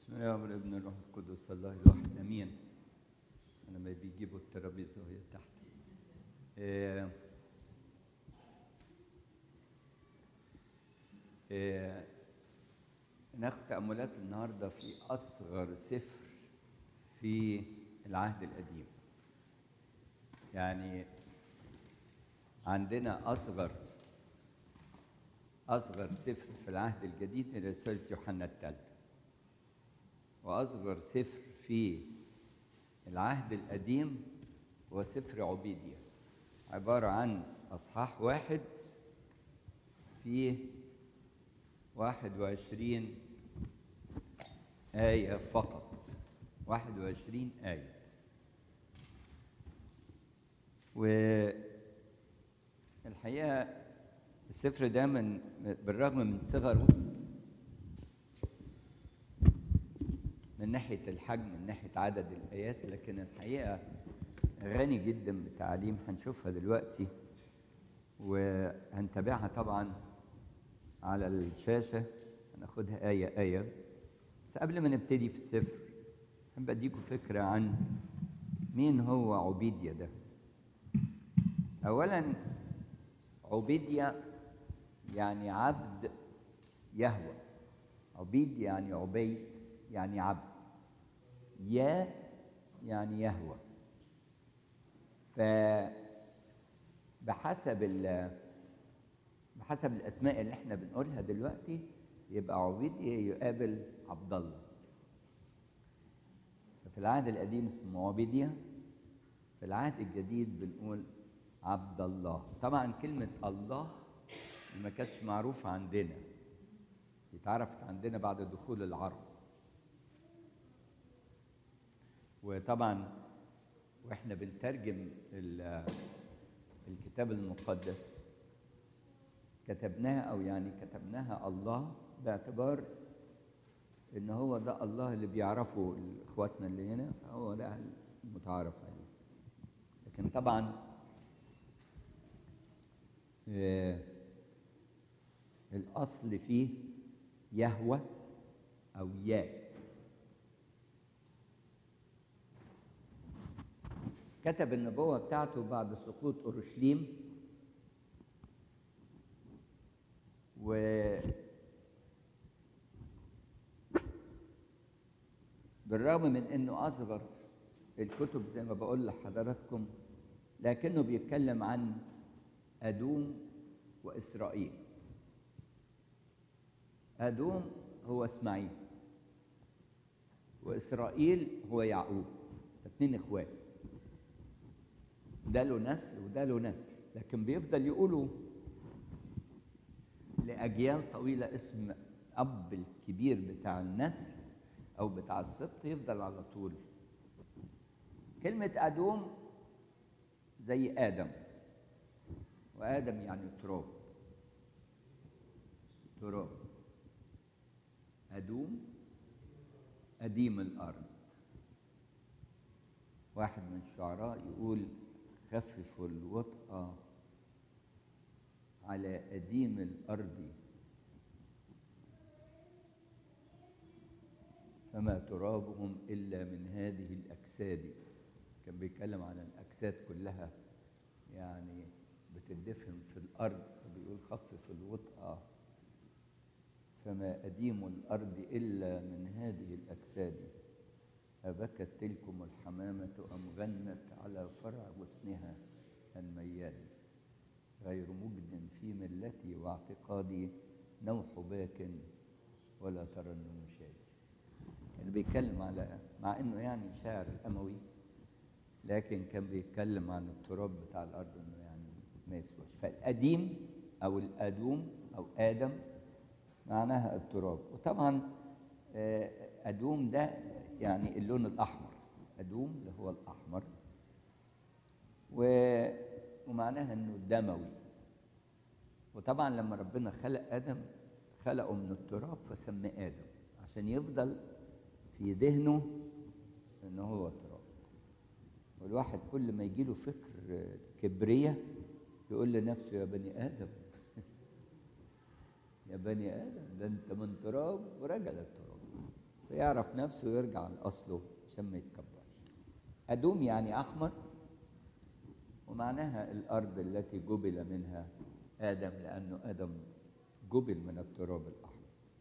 بسم الله والابن الروح القدس الله الواحد امين انا ما بيجيبوا الترابيزه وهي تحت آه، آه، ناخد تأملات النهارده في أصغر سفر في العهد القديم. يعني عندنا أصغر أصغر سفر في العهد الجديد رسالة يوحنا الثالثة. وأصغر سفر في العهد القديم هو سفر عبيدية عبارة عن أصحاح واحد فيه واحد وعشرين آية فقط واحد وعشرين آية والحقيقة السفر ده من بالرغم من صغره من ناحية الحجم من ناحية عدد الآيات لكن الحقيقة غني جدا بتعاليم هنشوفها دلوقتي وهنتابعها طبعا على الشاشة هناخدها آية آية بس قبل ما نبتدي في السفر أحب أديكم فكرة عن مين هو عبيديا ده أولا عبيديا يعني عبد يهوى عبيد يعني عبيد يعني عبد يا يعني يهوى ف بحسب ال بحسب الاسماء اللي احنا بنقولها دلوقتي يبقى عبيديا يقابل عبد الله ففي العهد القديم اسمه عبيديا في العهد الجديد بنقول عبد الله طبعا كلمة الله ما كانتش معروفة عندنا اتعرفت عندنا بعد دخول العرب وطبعا واحنا بنترجم الكتاب المقدس كتبناها او يعني كتبناها الله باعتبار ان هو ده الله اللي بيعرفه اخواتنا اللي هنا فهو ده المتعارف عليه لكن طبعا آه الاصل فيه يهوى او يا كتب النبوة بتاعته بعد سقوط أورشليم و بالرغم من انه اصغر الكتب زي ما بقول لحضراتكم لكنه بيتكلم عن ادوم واسرائيل ادوم هو اسماعيل واسرائيل هو يعقوب اثنين اخوات ده له نسل وده له نسل لكن بيفضل يقولوا لأجيال طويلة اسم أب الكبير بتاع النسل أو بتاع السبط يفضل على طول كلمة أدوم زي آدم وآدم يعني تراب تراب أدوم أديم الأرض واحد من الشعراء يقول خففوا الوطأ على أديم الأرض فما ترابهم إلا من هذه الأجساد كان بيتكلم عن الأجساد كلها يعني بتدفن في الأرض فبيقول خفف الوطأ فما أديم الأرض إلا من هذه الأجساد أبكت تلكم الحمامة أم غنت على فرع غصنها الميال غير مجد في ملتي واعتقادي نوح باك ولا ترنم شيء يعني بيتكلم على مع انه يعني شاعر اموي لكن كان بيتكلم عن التراب بتاع الارض انه يعني ما يسواش فالقديم او الادوم او ادم معناها التراب وطبعا ادوم ده يعني اللون الأحمر أدوم اللي هو الأحمر و... ومعناها إنه دموي وطبعا لما ربنا خلق آدم خلقه من التراب فسماه آدم عشان يفضل في ذهنه إن هو تراب والواحد كل ما يجيله فكر كبرية يقول لنفسه يا بني آدم يا بني آدم ده أنت من تراب ورجل التراب فيعرف نفسه ويرجع لأصله عشان ما يتكبرش أدوم يعني أحمر ومعناها الأرض التي جبل منها آدم لأنه آدم جبل من التراب الأحمر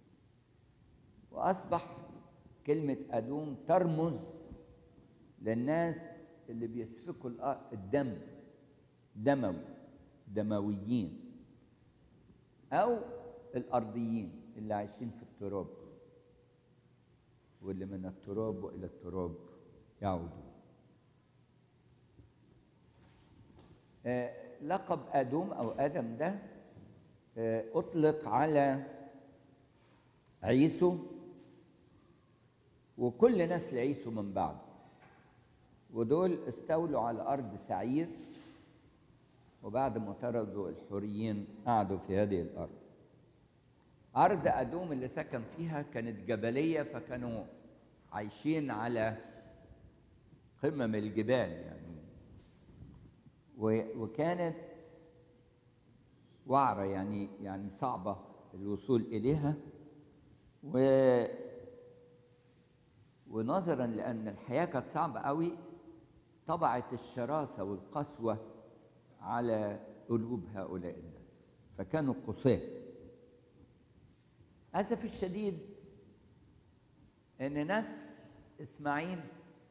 وأصبح كلمة أدوم ترمز للناس اللي بيسفكوا الدم دموي دمويين أو الأرضيين اللي عايشين في التراب واللي من التراب وإلى التراب يعودون آه لقب أدوم أو آدم ده آه أطلق على عيسو وكل نسل عيسو من بعد ودول استولوا على أرض سعير وبعد ما طردوا الحوريين قعدوا في هذه الأرض أرض أدوم اللي سكن فيها كانت جبلية فكانوا عايشين على قمم الجبال يعني وكانت وعرة يعني يعني صعبة الوصول إليها و ونظرا لأن الحياة كانت صعبة قوي طبعت الشراسة والقسوة على قلوب هؤلاء الناس فكانوا قساة أسف الشديد إن نسل إسماعيل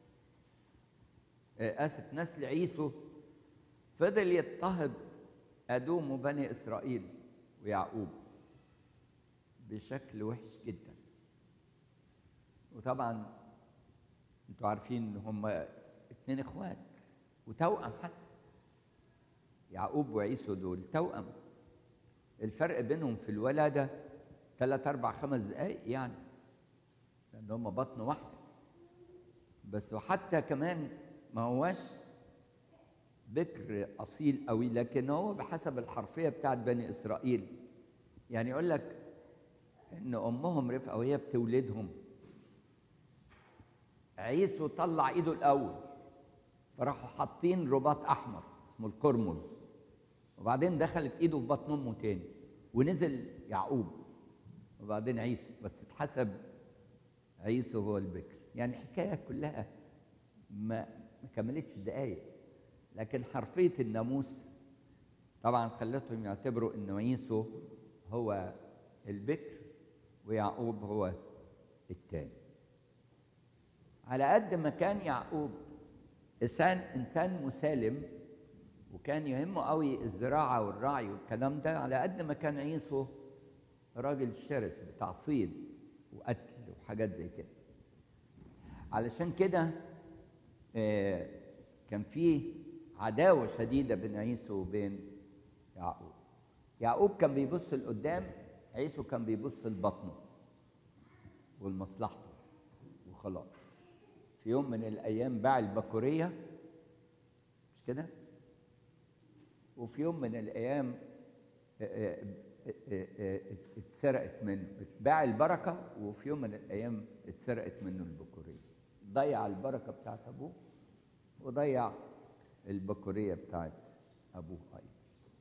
آسف نسل عيسو فضل يضطهد أدوم وبني إسرائيل ويعقوب بشكل وحش جدا وطبعا انتوا عارفين ان هم اتنين اخوات وتوأم حتى يعقوب وعيسو دول توأم الفرق بينهم في الولادة ثلاث أربع خمس دقايق يعني لأن هم بطن واحدة بس وحتى كمان ما هواش بكر أصيل قوي لكن هو بحسب الحرفية بتاعت بني إسرائيل يعني يقول لك إن أمهم رفقة وهي بتولدهم عيسو طلع إيده الأول فراحوا حاطين رباط أحمر اسمه القرمز وبعدين دخلت إيده في بطن أمه تاني ونزل يعقوب وبعدين عيسو بس اتحسب عيسو هو البكر يعني الحكاية كلها ما ما كملتش دقايق لكن حرفية الناموس طبعا خلتهم يعتبروا ان عيسو هو البكر ويعقوب هو الثاني على قد ما كان يعقوب انسان انسان مسالم وكان يهمه قوي الزراعه والرعي والكلام ده على قد ما كان عيسو راجل شرس بتاع صيد وقتل وحاجات زي كده علشان كده آه كان في عداوه شديده بين عيسو وبين يعقوب يعقوب كان بيبص لقدام عيسو كان بيبص لبطنه ولمصلحته وخلاص في يوم من الايام باع البكوريه مش كده وفي يوم من الايام اتسرقت منه باع البركه وفي يوم من الايام اتسرقت منه البكوريه ضيع البركه بتاعت ابوه وضيع البكوريه بتاعت ابوه ايضا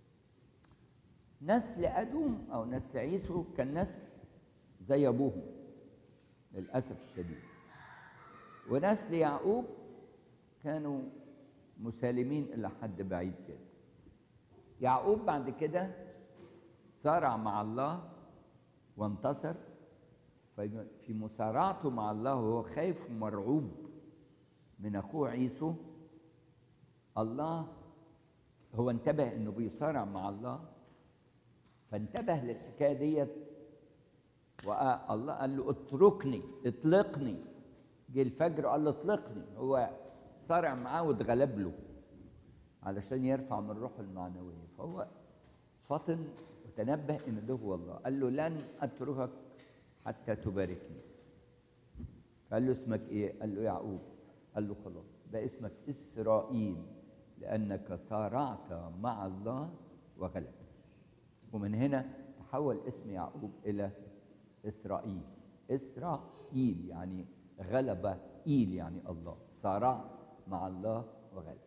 نسل ادوم او نسل عيسو كان نسل زي ابوهم للاسف الشديد ونسل يعقوب كانوا مسالمين الى حد بعيد كده يعقوب بعد كده صارع مع الله وانتصر في مصارعته مع الله وهو خايف ومرعوب من اخوه عيسو الله هو انتبه انه بيصارع مع الله فانتبه للحكايه ديت والله قال له اتركني اطلقني جه الفجر قال له اطلقني هو صارع معاه واتغلب له علشان يرفع من روحه المعنويه فهو فطن وتنبه ان ده هو الله قال له لن اتركك حتى تباركني قال له اسمك ايه قال له يعقوب قال له خلاص ده اسمك اسرائيل لانك صارعت مع الله وغلبت ومن هنا تحول اسم يعقوب الى اسرائيل اسرائيل يعني غلب ايل يعني الله صارع مع الله وغلب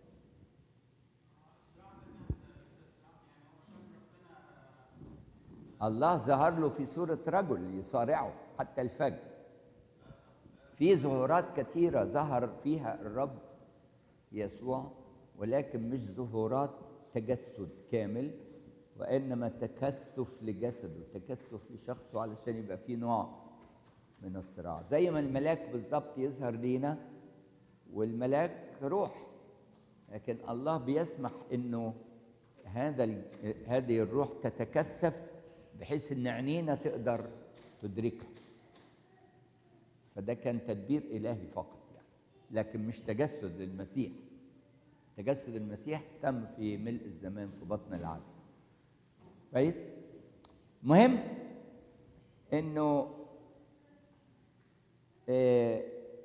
الله ظهر له في صورة رجل يصارعه حتى الفجر في ظهورات كثيرة ظهر فيها الرب يسوع ولكن مش ظهورات تجسد كامل وإنما تكثف لجسده تكثف لشخصه علشان يبقى فيه نوع من الصراع زي ما الملاك بالظبط يظهر لينا والملاك روح لكن الله بيسمح انه هذا ال- هذه الروح تتكثف بحيث ان عينينا تقدر تدركها فده كان تدبير الهي فقط يعني لكن مش تجسد للمسيح تجسد المسيح تم في ملء الزمان في بطن العالم كويس مهم انه آه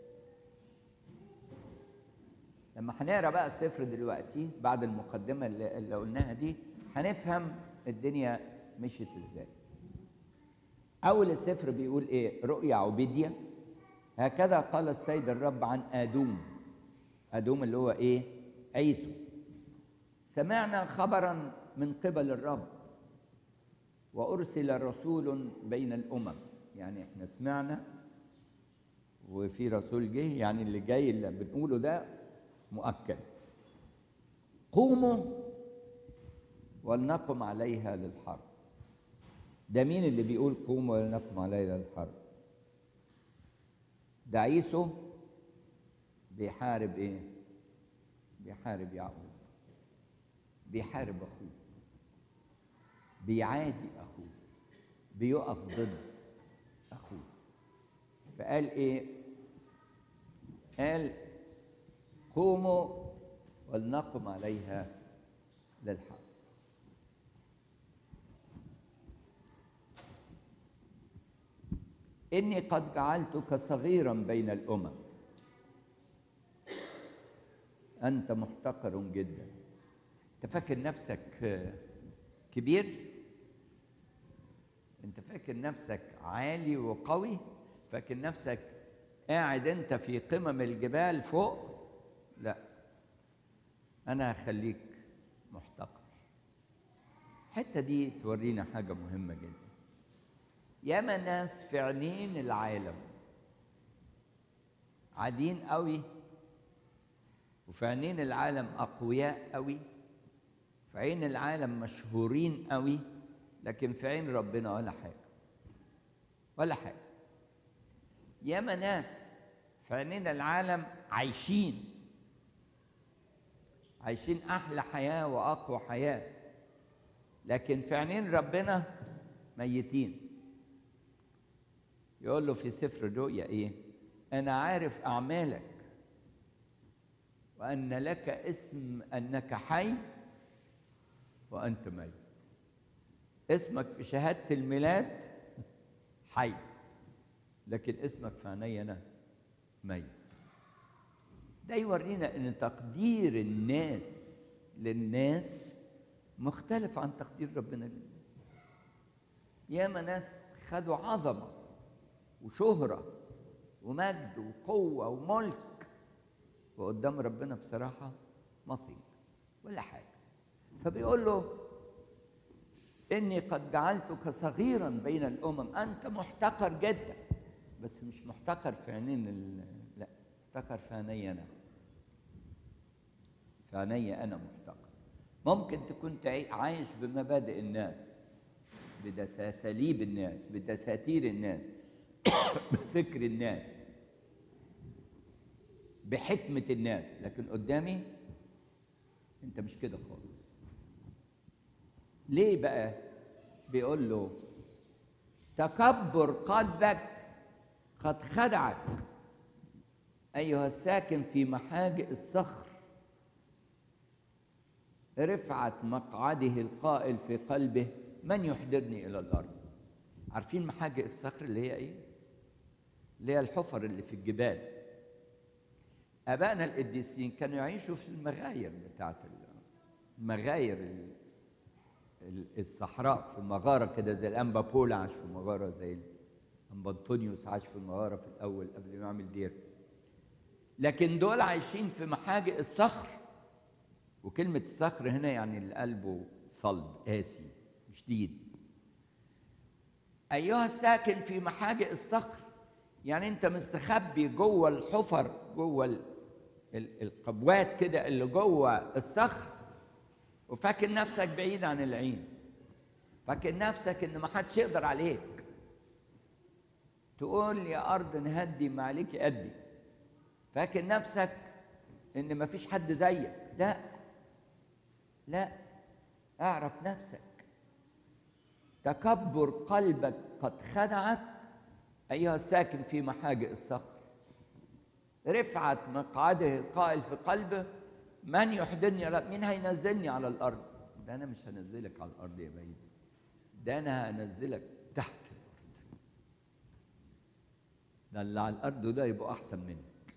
لما هنقرا بقى السفر دلوقتي بعد المقدمه اللي, اللي قلناها دي هنفهم الدنيا مشيت ازاي اول السفر بيقول ايه رؤيا عبيديا هكذا قال السيد الرب عن ادوم ادوم اللي هو ايه ايسو سمعنا خبرا من قبل الرب وارسل رسول بين الامم يعني احنا سمعنا وفي رسول جه يعني اللي جاي اللي بنقوله ده مؤكد قوموا ولنقم عليها للحرب ده مين اللي بيقول قوموا ولنقم عليها للحرب ده عيسو بيحارب ايه بيحارب يعقوب بيحارب اخوه بيعادي اخوه بيقف ضد اخوه فقال ايه قال قوموا ولنقم عليها للحرب إني قد جعلتك صغيرا بين الأمم أنت محتقر جدا أنت فاكر نفسك كبير أنت فاكر نفسك عالي وقوي فاكر نفسك قاعد أنت في قمم الجبال فوق لا أنا هخليك محتقر الحتة دي تورينا حاجة مهمة جدا ياما ناس في عينين العالم عاديين قوي وفي عينين العالم اقوياء قوي في عين العالم مشهورين قوي لكن في عين ربنا ولا حاجه ولا حاجه ياما ناس في عينين العالم عايشين عايشين احلى حياه واقوى حياه لكن في عينين ربنا ميتين يقول له في سفر الرؤيا ايه انا عارف اعمالك وان لك اسم انك حي وانت ميت اسمك في شهاده الميلاد حي لكن اسمك في عيني انا ميت ده يورينا ان تقدير الناس للناس مختلف عن تقدير ربنا للناس ياما ناس خدوا عظمه وشهرة ومجد وقوة وملك وقدام ربنا بصراحة مصير ولا حاجة فبيقول له إني قد جعلتك صغيرا بين الأمم أنت محتقر جدا بس مش محتقر في عينين ال... لا محتقر في عيني أنا في عيني أنا محتقر ممكن تكون عايش بمبادئ الناس بدساساليب الناس بدساتير الناس بفكر الناس بحكمة الناس لكن قدامي انت مش كده خالص ليه بقى بيقول له تكبر قلبك قد خدعك أيها الساكن في محاجئ الصخر رفعت مقعده القائل في قلبه من يحضرني إلى الأرض عارفين محاجئ الصخر اللي هي إيه؟ اللي هي الحفر اللي في الجبال ابائنا القديسين كانوا يعيشوا في المغاير بتاعت المغاير الصحراء في مغاره كده زي الانبا بولا عاش في مغاره زي الانبا انطونيوس عاش في المغاره في الاول قبل ما يعمل دير لكن دول عايشين في محاجئ الصخر وكلمه الصخر هنا يعني اللي قلبه صلب قاسي شديد ايها الساكن في محاجئ الصخر يعني انت مستخبي جوه الحفر جوه ال- ال- القبوات كده اللي جوه الصخر وفاكر نفسك بعيد عن العين فاكر نفسك ان ما حدش يقدر عليك تقول يا ارض نهدي ما عليك ادي فاكر نفسك ان ما فيش حد زيك لا لا اعرف نفسك تكبر قلبك قد خدعك ايها الساكن في محاجئ الصخر رفعت مقعده القائل في قلبه من يحضرني على مين هينزلني على الارض ده انا مش هنزلك على الارض يا بعيد ده انا هنزلك تحت الارض ده اللي على الارض ده يبقوا احسن منك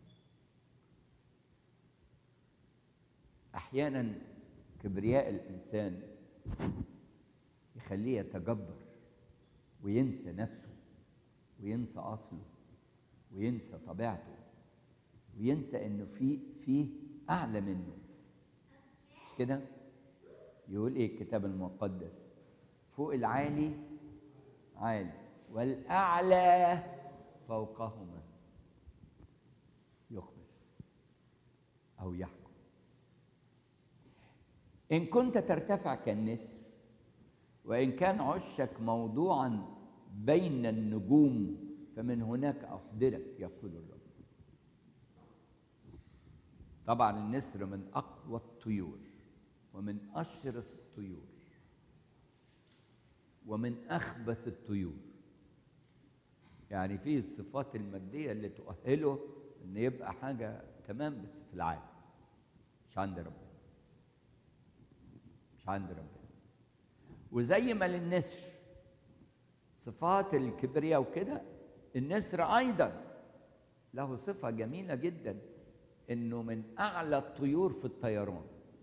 احيانا كبرياء الانسان يخليه يتجبر وينسى نفسه وينسى اصله وينسى طبيعته وينسى انه في فيه اعلى منه مش كده يقول ايه الكتاب المقدس فوق العالي عالي والاعلى فوقهما يخبر او يحكم ان كنت ترتفع كالنسر وان كان عشك موضوعا بين النجوم فمن هناك احضرك يقول الرب طبعا النسر من اقوى الطيور ومن اشرس الطيور ومن اخبث الطيور يعني فيه الصفات الماديه اللي تؤهله ان يبقى حاجه تمام بس في العالم مش عند ربنا مش عند ربنا وزي ما للنسر صفات الكبرياء وكده النسر ايضا له صفه جميله جدا انه من اعلى الطيور في الطيران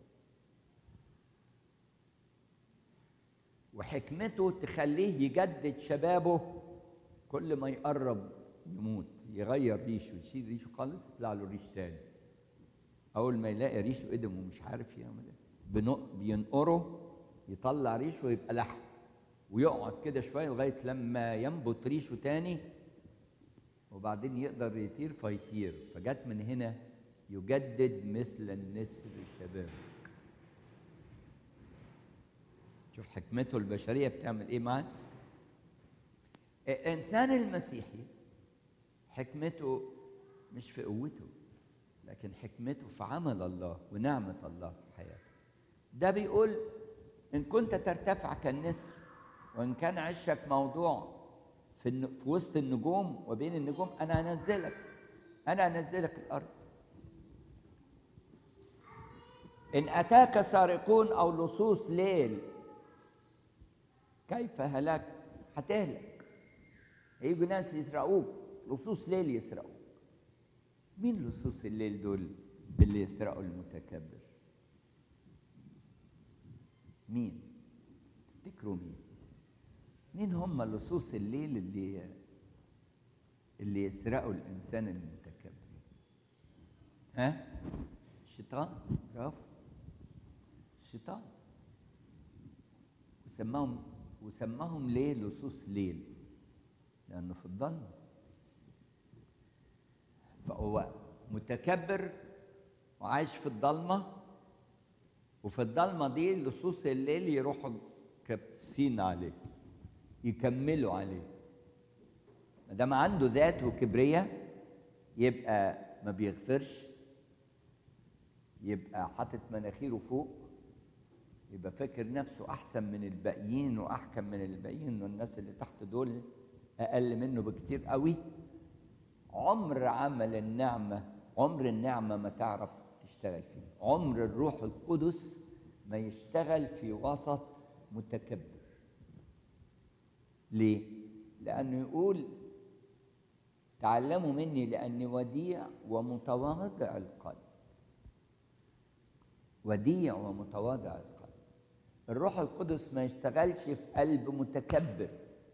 وحكمته تخليه يجدد شبابه كل ما يقرب يموت يغير ريشه يشيل ريشه خالص يطلع له ريش تاني اول ما يلاقي ريشه قدم ومش عارف يعمل ايه بنق- بينقره يطلع ريشه ويبقى لحم ويقعد كده شويه لغايه لما ينبت ريشه تاني وبعدين يقدر يطير فيطير فجت من هنا يجدد مثل النسر شبابك شوف حكمته البشريه بتعمل ايه معاه الانسان المسيحي حكمته مش في قوته لكن حكمته في عمل الله ونعمه الله في حياته ده بيقول ان كنت ترتفع كالنسر وان كان عشك موضوع في الن... في وسط النجوم وبين النجوم انا انزلك انا انزلك الارض ان اتاك سارقون او لصوص ليل كيف هلاك هتهلك هيجوا ناس يسرقوك لصوص ليل يسرقوك مين لصوص الليل دول اللي يسرقوا المتكبر مين تفتكروا مين مين هم لصوص الليل اللي اللي يسرقوا الانسان المتكبر ها الشيطان برافو الشيطان وسماهم وسماهم ليه لصوص ليل لانه في الضلمه فهو متكبر وعايش في الضلمه وفي الضلمه دي لصوص الليل يروحوا كابسين عليه يكملوا عليه ما دام عنده ذات وكبرياء يبقى ما بيغفرش يبقى حاطط مناخيره فوق يبقى فاكر نفسه احسن من الباقيين واحكم من الباقيين والناس اللي تحت دول اقل منه بكتير قوي عمر عمل النعمه عمر النعمه ما تعرف تشتغل فيه عمر الروح القدس ما يشتغل في وسط متكبر ليه لانه يقول تعلموا مني لاني وديع ومتواضع القلب وديع ومتواضع القلب الروح القدس ما يشتغلش في قلب متكبر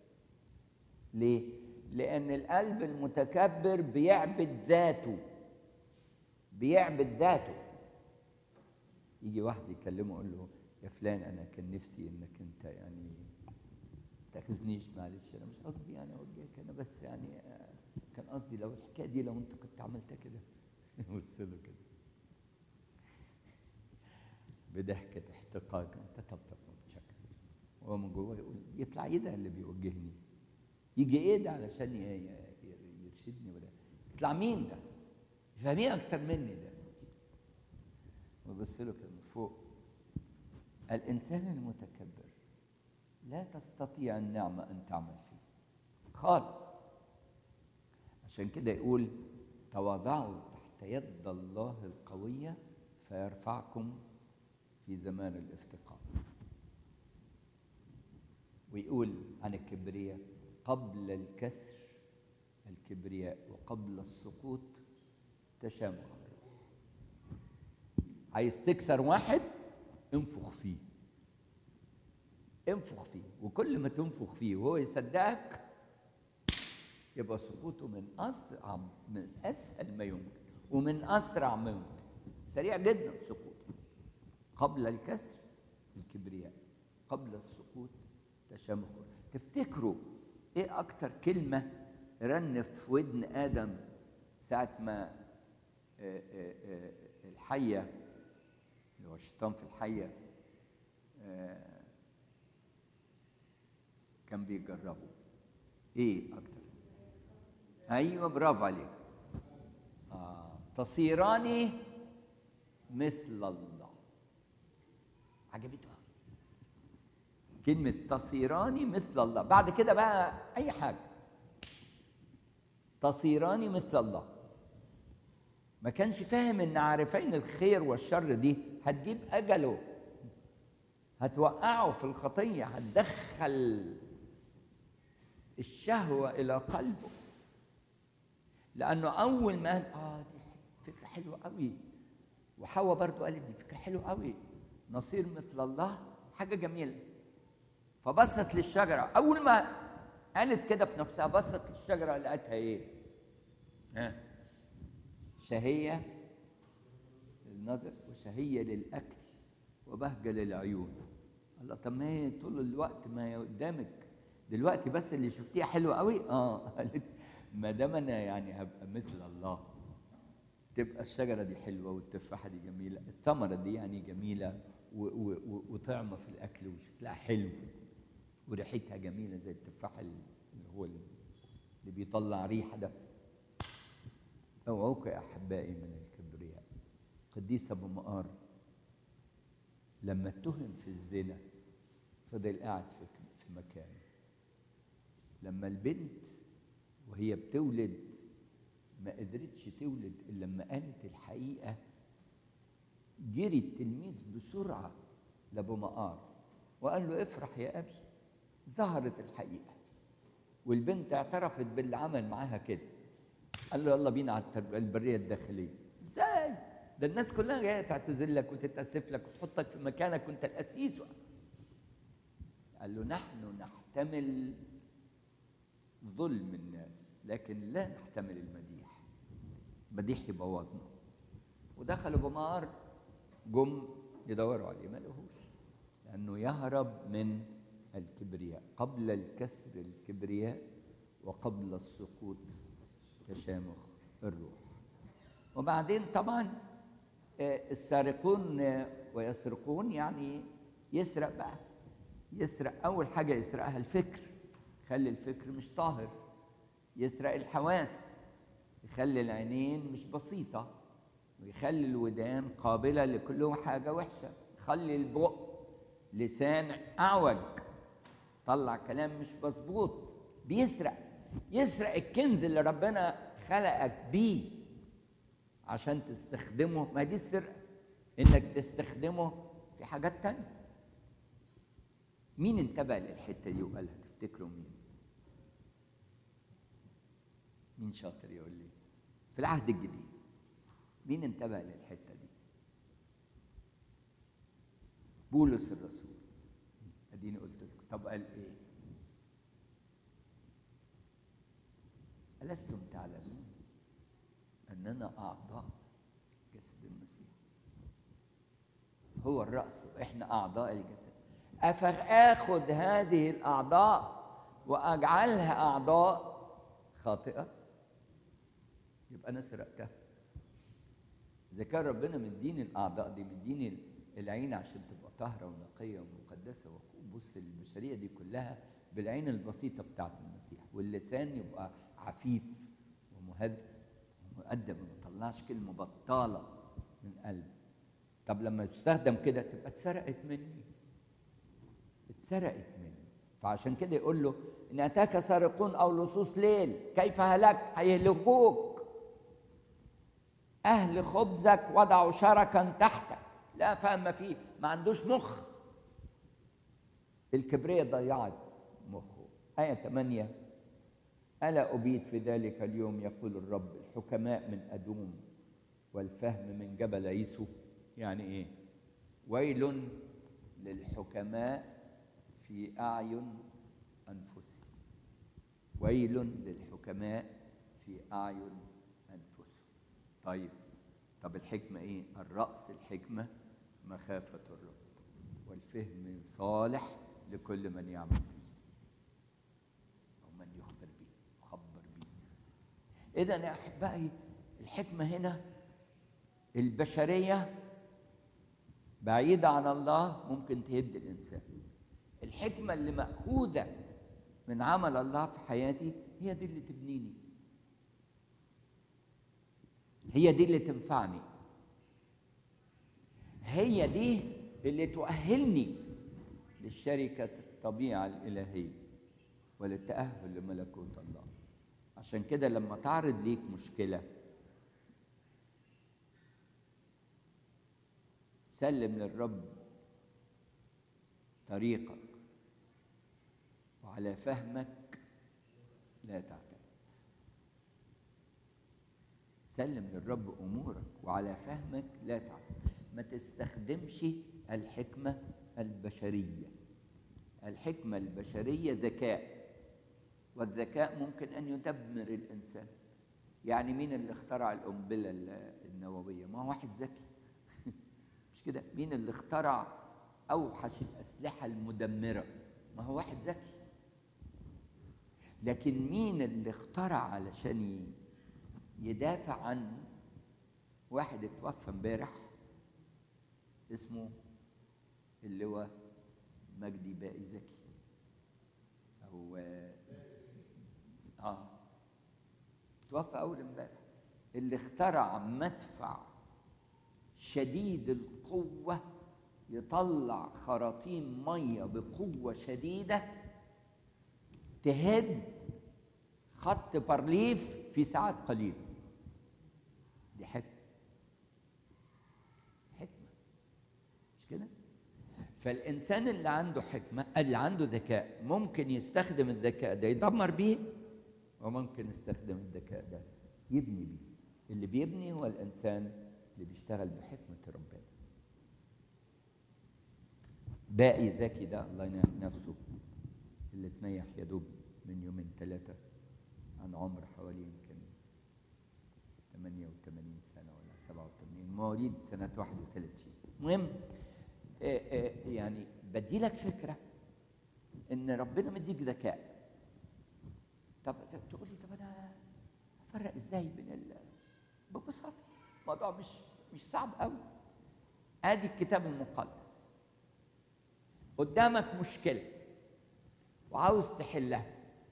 ليه لان القلب المتكبر بيعبد ذاته بيعبد ذاته يجي واحد يكلمه يقول له يا فلان انا كان نفسي انك انت يعني تاخذنيش معلش انا مش قصدي يعني اوجهك انا بس يعني كان قصدي لو الحكايه دي لو انت كنت عملتها كده بص له كده بضحكه احتقار انت طب طب متشكر هو من جوه يقول يطلع ايه ده اللي بيوجهني يجي ايه ده علشان ي- ي- يرشدني ولا يطلع مين ده فاهمين اكتر مني ده وبص له كده من فوق الانسان المتكبر لا تستطيع النعمه ان تعمل فيه خالص عشان كده يقول تواضعوا تحت يد الله القويه فيرفعكم في زمان الافتقار ويقول عن الكبرياء قبل الكسر الكبرياء وقبل السقوط تشامخ الروح عايز تكسر واحد انفخ فيه انفخ فيه وكل ما تنفخ فيه وهو يصدقك يبقى سقوطه من اسرع من اسهل ما يمكن ومن اسرع ما يمكن سريع جدا سقوطه قبل الكسر الكبرياء قبل السقوط تشمخ تفتكروا ايه اكتر كلمه رنت في ودن ادم ساعه ما آه، آه، آه، الحيه اللي هو الشيطان في الحيه آه، كان بيجربه ايه اكتر ايوه برافو عليك آه. تصيران مثل الله عجبته أوي. كلمة تصيران مثل الله بعد كده بقى أي حاجة تصيران مثل الله ما كانش فاهم ان عارفين الخير والشر دي هتجيب اجله هتوقعه في الخطيه هتدخل الشهوه الى قلبه لانه اول ما قال اه دي فكره حلوه قوي وحواء برضو قالت دي فكره حلوه قوي نصير مثل الله حاجه جميله فبصت للشجره اول ما قالت كده في نفسها بصت للشجره لقتها ايه ها شهيه للنظر وشهيه للاكل وبهجه للعيون الله طب ما هي طول الوقت ما هي قدامك دلوقتي بس اللي شفتيها حلوه قوي اه قالت ما دام انا يعني هبقى مثل الله تبقى الشجره دي حلوه والتفاحه دي جميله الثمره دي يعني جميله و- و- و- وطعمه في الاكل وشكلها حلو وريحتها جميله زي التفاح اللي هو اللي بيطلع ريحه ده اوعوك يا احبائي من الكبرياء قديس ابو مقار لما اتهم في الزنا فضل قاعد في في مكانه لما البنت وهي بتولد ما قدرتش تولد الا لما قالت الحقيقه جري التلميذ بسرعه لابو مقار وقال له افرح يا ابي ظهرت الحقيقه والبنت اعترفت باللي عمل معاها كده قال له يلا بينا على التربية- البريه الداخليه ازاي ده الناس كلها جايه تعتذر لك وتتاسف لك وتحطك في مكانك وانت الاسيس قال له نحن نحتمل ظلم الناس لكن لا نحتمل المديح مديح يبوظنا ودخلوا بمار جم يدوروا عليه ما لقوهوش لانه يهرب من الكبرياء قبل الكسر الكبرياء وقبل السقوط تشامخ الروح وبعدين طبعا آه، السارقون آه، ويسرقون يعني يسرق بقى يسرق اول حاجه يسرقها الفكر يخلي الفكر مش طاهر يسرق الحواس يخلي العينين مش بسيطه ويخلي الودان قابله لكل حاجه وحشه يخلي البق لسان اعوج طلع كلام مش مظبوط بيسرق يسرق الكنز اللي ربنا خلقك بيه عشان تستخدمه ما دي السرقه انك تستخدمه في حاجات تانية مين انتبه للحته دي وقالها تفتكروا مين مين شاطر يقول لي في العهد الجديد مين انتبه للحته دي بولس الرسول اديني قلت لكم طب قال ايه ألستم تعلمون أننا أعضاء جسد المسيح هو الرأس وإحنا أعضاء الجسد أفآخذ هذه الأعضاء وأجعلها أعضاء خاطئة يبقى انا سرقتها اذا كان ربنا مديني الاعضاء دي مديني العين عشان تبقى طاهره ونقيه ومقدسه وبص البشريه دي كلها بالعين البسيطه بتاعت المسيح واللسان يبقى عفيف ومهذب ومؤدب وما يطلعش كلمه بطاله من قلبه طب لما تستخدم كده تبقى اتسرقت مني اتسرقت مني فعشان كده يقول له ان اتاك سارقون او لصوص ليل كيف هلكت هيهلكوك اهل خبزك وضعوا شركا تحتك لا فهم فيه ما عندوش مخ الكبرياء ضيعت مخه آية 8 ألا أبيت في ذلك اليوم يقول الرب الحكماء من أدوم والفهم من جبل عيسو يعني إيه ويل للحكماء في أعين أنفسهم ويل للحكماء في أعين أنفسهم طيب طب الحكمة إيه الرأس الحكمة مخافة الرب والفهم صالح لكل من يعمل فيه أو من يخبر به يخبر به إذا يا أحبائي الحكمة هنا البشرية بعيدة عن الله ممكن تهد الإنسان الحكمة اللي مأخوذة من عمل الله في حياتي هي دي اللي تبنيني هي دي اللي تنفعني هي دي اللي تؤهلني للشركة الطبيعة الإلهية وللتأهل لملكوت الله عشان كده لما تعرض ليك مشكلة سلم للرب طريقك وعلى فهمك لا تعتمد سلم للرب امورك وعلى فهمك لا تعتمد ما تستخدمش الحكمه البشريه الحكمه البشريه ذكاء والذكاء ممكن ان يدمر الانسان يعني مين اللي اخترع القنبله النوويه ما هو واحد ذكي مش كده مين اللي اخترع اوحش الاسلحه المدمره ما هو واحد ذكي لكن مين اللي اخترع علشان يدافع عن واحد اتوفى امبارح اسمه اللواء مجدي باقي زكي او اه توفى اول امبارح اللي اخترع مدفع شديد القوه يطلع خراطيم ميه بقوه شديده تهد خط بارليف في ساعات قليله دي حكمه حكمه مش كده فالانسان اللي عنده حكمه اللي عنده ذكاء ممكن يستخدم الذكاء ده يدمر بيه وممكن يستخدم الذكاء ده يبني بيه اللي بيبني هو الانسان اللي بيشتغل بحكمه ربنا باقي ذكي ده الله ينعم نفسه اللي تنيح يا دوب من يومين ثلاثة عن عمر حوالي يمكن 88 سنة ولا 87 مواليد سنة 31 المهم يعني بدي لك فكرة إن ربنا مديك ذكاء طب تقول لي طب أنا أفرق إزاي بين ال ببساطة الموضوع مش مش صعب قوي ادي الكتاب المقدس قدامك مشكله وعاوز تحلها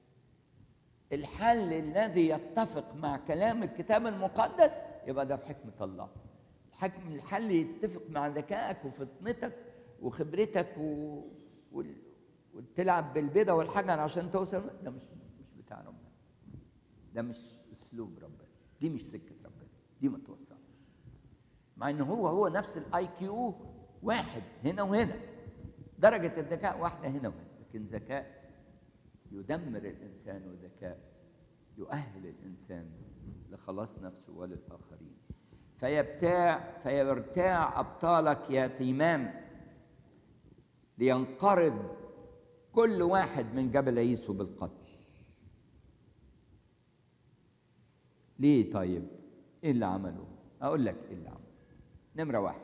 الحل الذي يتفق مع كلام الكتاب المقدس يبقى ده بحكمة الله الحكم الحل يتفق مع ذكائك وفطنتك وخبرتك و... وال... وتلعب بالبيضة والحجر عشان توصل ده مش مش بتاع ربنا ده مش اسلوب ربنا دي مش سكة ربنا دي ما توصلش مع ان هو هو نفس الاي كيو واحد هنا وهنا درجة الذكاء واحدة هنا وهنا لكن ذكاء يدمر الإنسان وذكاء يؤهل الإنسان لخلاص نفسه وللآخرين فيبتاع فيرتاع أبطالك يا تيمام لينقرض كل واحد من جبل عيسو بالقتل ليه طيب ايه اللي عمله اقول لك ايه اللي عمله نمرة واحد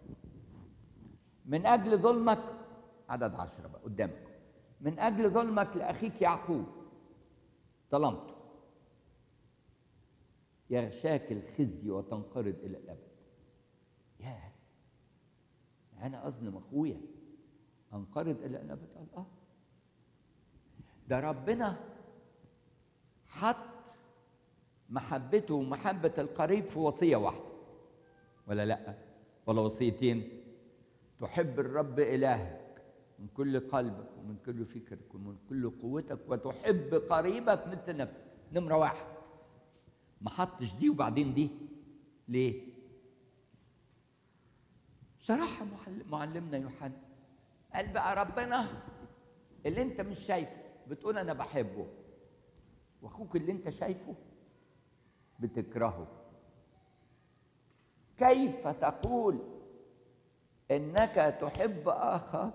من أجل ظلمك عدد عشرة بقى قدامك من أجل ظلمك لأخيك يعقوب ظلمته يغشاك الخزي وتنقرض الى الابد ياه انا اظلم اخويا انقرض الى الابد قال اه ده ربنا حط محبته ومحبه القريب في وصيه واحده ولا لا ولا وصيتين تحب الرب الهك من كل قلبك ومن كل فكرك ومن كل قوتك وتحب قريبك مثل نفسك نمره واحد ما حطش دي وبعدين دي ليه شرحها معلمنا يوحنا قال بقى ربنا اللي انت مش شايفه بتقول انا بحبه واخوك اللي انت شايفه بتكرهه كيف تقول انك تحب اخاك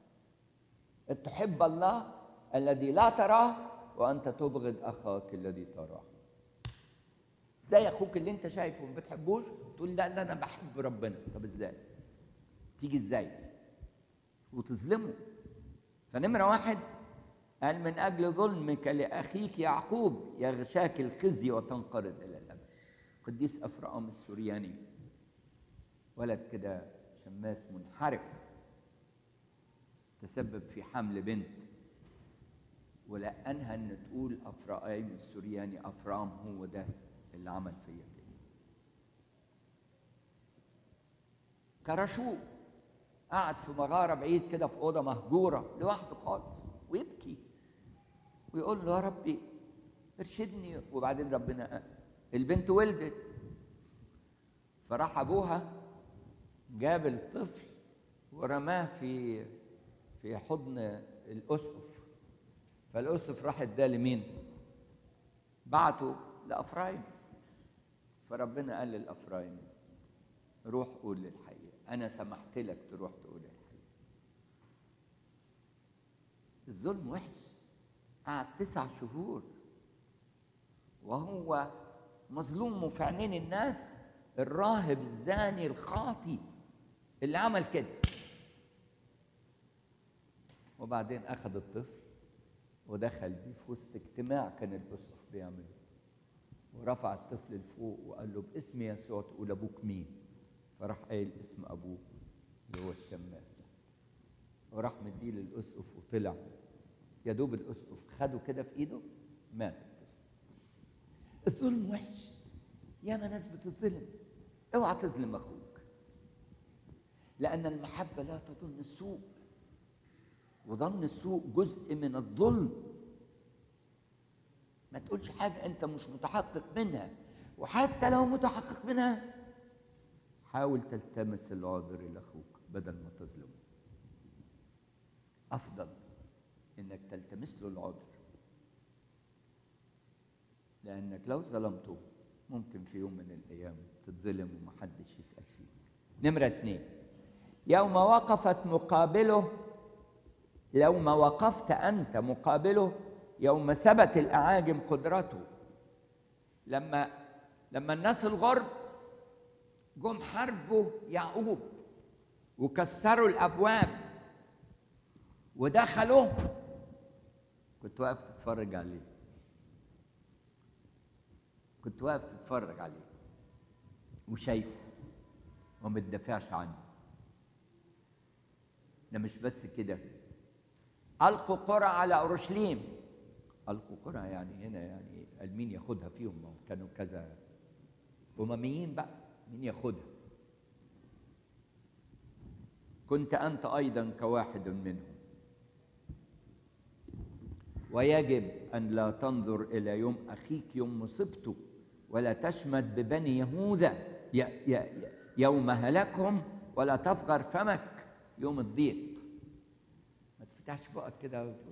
تحب الله الذي لا تراه وانت تبغض اخاك الذي تراه زي اخوك اللي انت شايفه ما بتحبوش تقول لا لا انا بحب ربنا طب ازاي تيجي ازاي وتظلمه فنمره واحد قال من اجل ظلمك لاخيك يعقوب يغشاك الخزي وتنقرض الى الابد قديس افرام السورياني ولد كده شماس منحرف تسبب في حمل بنت ولقنها ان تقول افرائيم السورياني افرام هو ده اللي عمل فيا كده كرشوه قعد في مغاره بعيد كده في اوضه مهجوره لوحده خالص ويبكي ويقول له يا ربي ارشدني وبعدين ربنا البنت ولدت فراح ابوها جاب الطفل ورماه في في حضن الاسقف فالاسقف راح اداه لمين؟ بعته لافرايم فربنا قال للافرايم روح قول للحقيقه انا سمحت لك تروح تقول الحقيقه الظلم وحش قعد تسع شهور وهو مظلوم في عينين الناس الراهب الزاني الخاطي اللي عمل كده وبعدين اخذ الطفل ودخل بيه في وسط اجتماع كان الاسقف بيعمله ورفع الطفل لفوق وقال له باسم يسوع تقول ابوك مين فراح قايل اسم ابوه اللي هو الشماس ده وراح مديه للاسقف وطلع يا دوب الاسقف خده كده في ايده مات الطفل الظلم وحش ياما ناس بتظلم اوعى تظلم اخوك لان المحبه لا تظن السوء وظن السوء جزء من الظلم ما تقولش حاجة أنت مش متحقق منها وحتى لو متحقق منها حاول تلتمس العذر لأخوك بدل ما تظلمه أفضل إنك تلتمس له العذر لأنك لو ظلمته ممكن في يوم من الأيام تتظلم ومحدش يسأل فيك نمرة اتنين يوم وقفت مقابله يوم وقفت أنت مقابله يوم ثبت الأعاجم قدرته لما لما الناس الغرب جم حاربوا يعقوب وكسروا الأبواب ودخلوا كنت واقف تتفرج عليه كنت واقف تتفرج عليه وشايفه وما تدافعش عنه ده مش بس كده ألقوا قرى على أورشليم ألقوا قرى يعني هنا يعني قال مين ياخدها فيهم ما كانوا كذا أمميين بقى مين ياخدها كنت أنت أيضا كواحد منهم ويجب أن لا تنظر إلى يوم أخيك يوم مصيبته ولا تشمت ببني يهوذا يوم هلاكهم ولا تفغر فمك يوم الضيق ما تفتحش بقك كده وتقول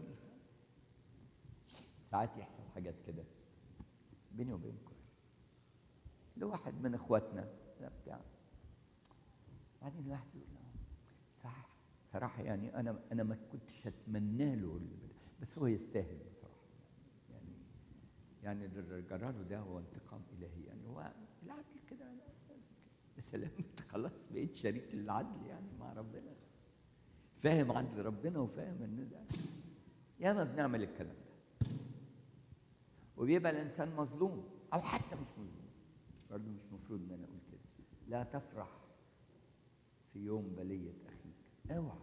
ساعات يحصل حاجات كده بيني وبينكم لواحد من اخواتنا لا بتاع بعدين الواحد يقول صح صراحه يعني انا انا ما كنتش اتمنى له بس هو يستاهل بصراحه يعني يعني اللي جرى له ده هو انتقام الهي يعني هو العدل كده يا سلام انت خلاص بقيت شريك للعدل يعني مع ربنا فاهم عدل ربنا وفاهم ان ده ياما بنعمل الكلام ده وبيبقى الانسان مظلوم او حتى مش مظلوم برضه مش مفروض ان انا اقول كده لا تفرح في يوم بليه اخيك اوعى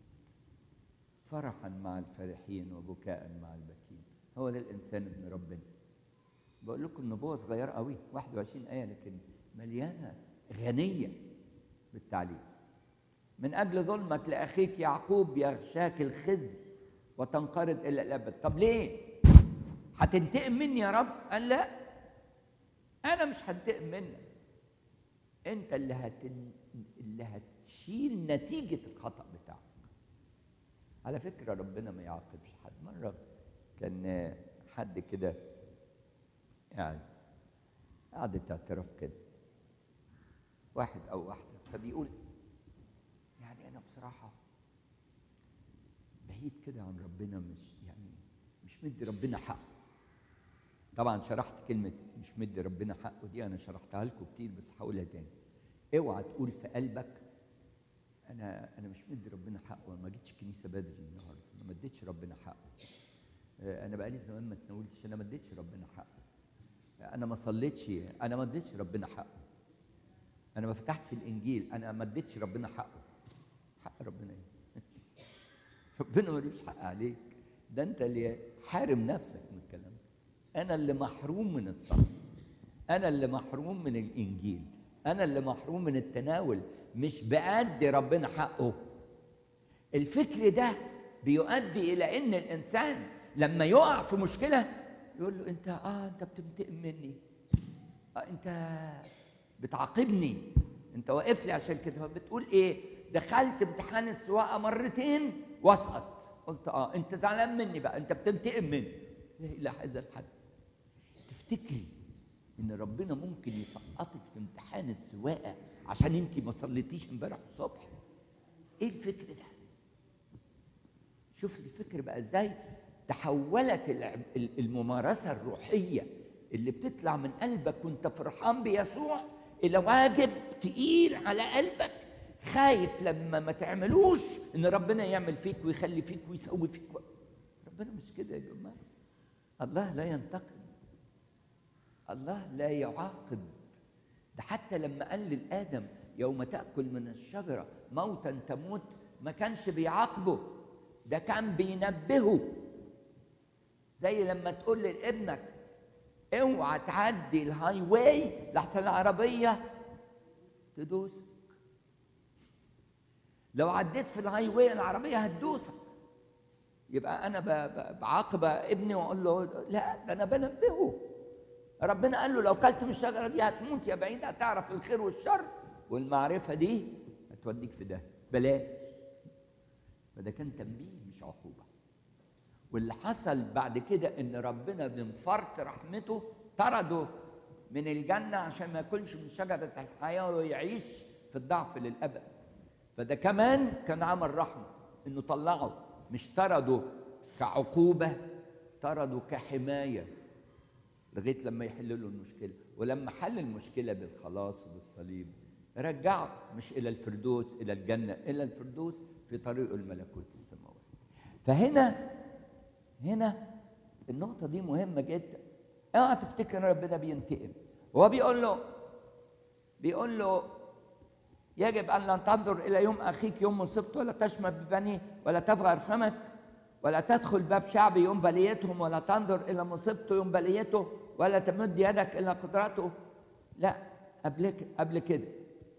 فرحا مع الفرحين وبكاء مع البكين هو ده الانسان ابن ربنا بقول لكم نبوه صغيره قوي 21 ايه لكن مليانه غنيه بالتعليم من اجل ظلمك لاخيك يعقوب يغشاك الخزي وتنقرض الى الابد طب ليه هتنتقم مني يا رب قال لا انا مش هنتقم منك انت اللي هتن... اللي هتشيل نتيجه الخطا بتاعك على فكره ربنا ما يعاقبش حد مره كان حد كده قاعد قعدة اعتراف كده واحد او واحده فبيقول يعني انا بصراحه بعيد كده عن ربنا مش يعني مش مدي ربنا حقه طبعا شرحت كلمه مش مدي ربنا حقه دي انا شرحتها لكم كتير بس هقولها تاني اوعى تقول في قلبك انا انا مش مدي ربنا حقه انا ما جيتش الكنيسه بدري النهارده انا ما اديتش ربنا حقه انا بقالي زمان ما اتناولتش انا ما اديتش ربنا حقه انا ما صليتش انا ما اديتش ربنا حقه انا ما فتحتش الانجيل انا ما اديتش ربنا حقه حق ربنا ايه ربنا ملوش حق عليك ده انت اللي حارم نفسك من الكلام ده انا اللي محروم من الصلاه انا اللي محروم من الانجيل انا اللي محروم من التناول مش بأدي ربنا حقه الفكر ده بيؤدي الى ان الانسان لما يقع في مشكله يقول له انت اه انت بتنتقم مني آه انت بتعاقبني انت واقف لي عشان كده بتقول ايه دخلت امتحان السواقه مرتين واسقط قلت اه انت زعلان مني بقى انت بتنتقم مني لا الى هذا الحد تفتكري ان ربنا ممكن يسقطك في امتحان السواقه عشان انت ما صليتيش امبارح الصبح ايه الفكر ده شوف الفكر بقى ازاي تحولت الممارسه الروحيه اللي بتطلع من قلبك وانت فرحان بيسوع الى واجب تقيل على قلبك خايف لما ما تعملوش ان ربنا يعمل فيك ويخلي فيك ويسوي فيك ربنا مش كده يا جماعه الله لا ينتقم الله لا يعاقب ده حتى لما قال للآدم يوم تأكل من الشجرة موتا تموت ما كانش بيعاقبه ده كان بينبهه زي لما تقول لابنك اوعى تعدي الهاي واي لحسن العربية تدوسك لو عديت في الهاي واي العربية هتدوسك يبقى أنا بعاقب ابني وأقول له لا ده أنا بنبهه ربنا قال له لو كلت من الشجره دي هتموت يا بعيد هتعرف الخير والشر والمعرفه دي هتوديك في ده بلاش فده كان تنبيه مش عقوبه واللي حصل بعد كده ان ربنا من فرط رحمته طرده من الجنه عشان ما ياكلش من شجره الحياه ويعيش في الضعف للابد فده كمان كان عمل رحمه انه طلعه مش طرده كعقوبه طرده كحمايه لغايه لما يحل له المشكله ولما حل المشكله بالخلاص وبالصليب رجعه مش الى الفردوس الى الجنه الى الفردوس في طريق الملكوت السماوي فهنا هنا النقطه دي مهمه جدا اوعى تفتكر ان ربنا بينتقم هو بيقول له بيقول له يجب ان لا تنظر الى يوم اخيك يوم مصيبته ولا تشمت ببنيه ولا تفغر فمك ولا تدخل باب شعبي يوم بليتهم ولا تنظر الى مصيبته يوم بليته ولا تمد يدك الى قدرته لا قبل قبل كده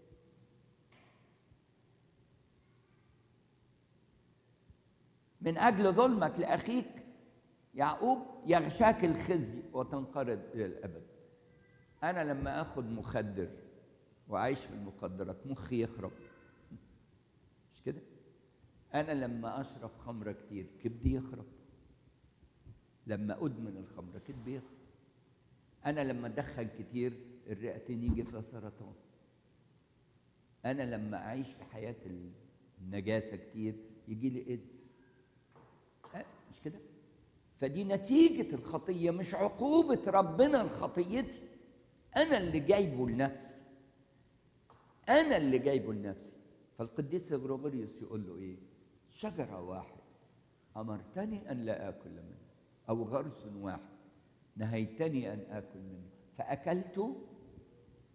من اجل ظلمك لاخيك يعقوب يغشاك الخزي وتنقرض الى الابد انا لما اخد مخدر واعيش في المخدرات مخي يخرب مش كده انا لما اشرب خمره كتير كبدي يخرب لما ادمن الخمره كبدي يخرب انا لما ادخن كتير الرئتين يجي فيها سرطان انا لما اعيش في حياه النجاسه كتير يجي لي ايدز أه؟ مش كده فدي نتيجه الخطيه مش عقوبه ربنا لخطيتي انا اللي جايبه لنفسي انا اللي جايبه لنفسي فالقديس غريغوريوس يقول له ايه شجره واحد امرتني ان لا اكل منه او غرس واحد نهيتني ان اكل منه فاكلت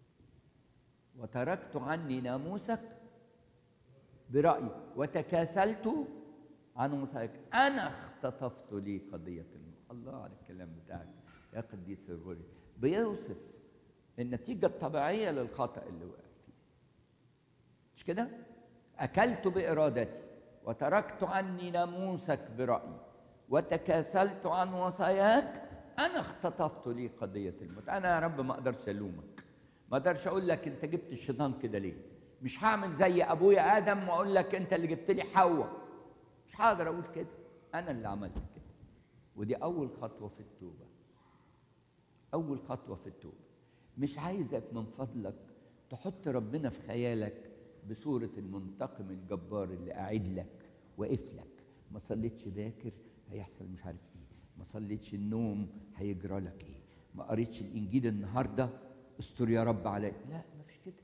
وتركت عني ناموسك برأيي وتكاسلت عن وصاياك أنا اختطفت لي قضية الموت الله على الكلام بتاعك يا قديس الغري بيوصف النتيجة الطبيعية للخطأ اللي وقع فيه مش كده؟ أكلت بإرادتي وتركت عني ناموسك برأيي وتكاسلت عن وصاياك أنا اختطفت لي قضية الموت أنا يا رب ما أقدرش ألومك ما أقدرش أقول لك أنت جبت الشيطان كده ليه مش هعمل زي أبويا آدم وأقول لك أنت اللي جبت لي حواء مش هقدر أقول كده أنا اللي عملت كده ودي أول خطوة في التوبة أول خطوة في التوبة مش عايزك من فضلك تحط ربنا في خيالك بصورة المنتقم الجبار اللي قاعد لك واقف لك ما صليتش باكر هيحصل مش عارف ايه ما صليتش النوم هيجرى لك ايه ما قريتش الانجيل النهارده استر يا رب عليك لا ما فيش كده